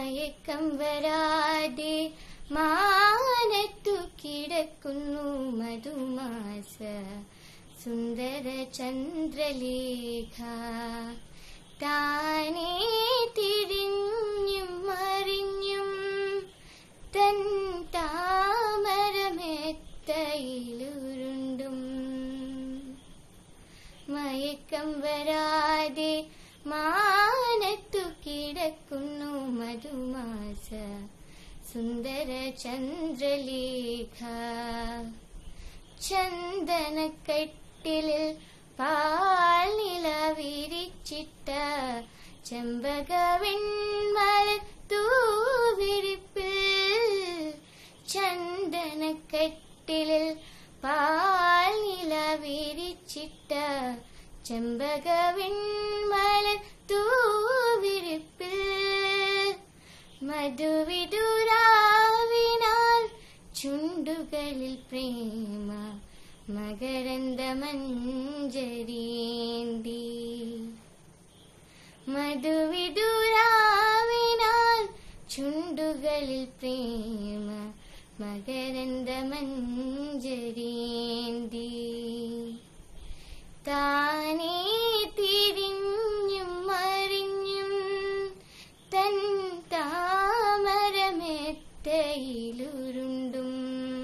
മയക്കം വരാതെ മാനത്തു കിടക്കുന്നു മധുമാസ സുന്ദര ചന്ദ്രലേഖ താനേ തിരിഞ്ഞും മറിഞ്ഞും തൻ താമരമെത്തയിലുരുണ്ടും മയക്കം വരാതെ മാനത്തു കിടക്കുന്നു മധുമാസ സുന്ദര ചന്ദ്രലേഖ ചന്ദനക്കെട്ടിലിൽ പാൽനില വിരിച്ചിട്ട ചെമ്പകവെൺമല തൂവിരിപ്പിൽ ചന്ദനക്കെട്ടിലിൽ പാൽനില വിരിച്ചിട്ട ചെമ്പകവെൺമല തൂവിരിപ്പിൽ മധുവിതുരാവിനാൽ ചുണ്ടുകളിൽ പ്രേമ മകരന്ദ മഞ്ജരീന്തി മധുവിതുരാവിനാൽ ചുണ്ടുകളിൽ പ്രേമ മകരന്ദ മഞ്ജരീന്തി താനേ തിരിഞ്ഞും മറിഞ്ഞും തൻ താമരമെത്തയിലുരുണ്ടും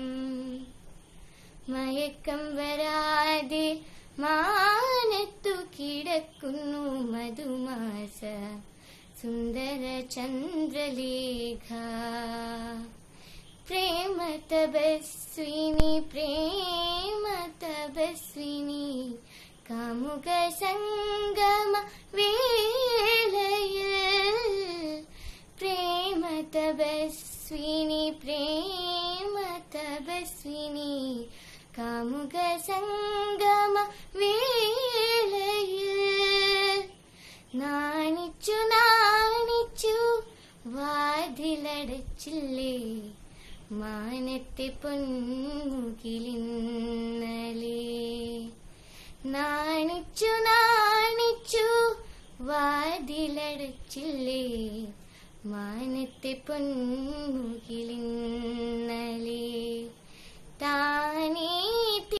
മയക്കം വരാതെ മാനത്തു കിടക്കുന്നു മധുമാസ സുന്ദര ചന്ദ്രലേഖ പ്രേമ തപസ്വിനി പ്രേമ തപസ്വിനി കാമുക സംഗമ വേളയിൽ പ്രേമ തപസ്വിനി പ്രേമ തപസ്വിനി കാമുക സംഗമ വേളയിൽ നാണിച്ചു നാണിച്ചു വാതിലടച്ചില്ലേ മാനത്തെ പൊന്മുകിലിന്നലേ നാണിച്ചു നാണിച്ചു വാതിലടച്ചില്ലേ മാനത്തെ പൊന്മുകിലിന്നലേ താനേ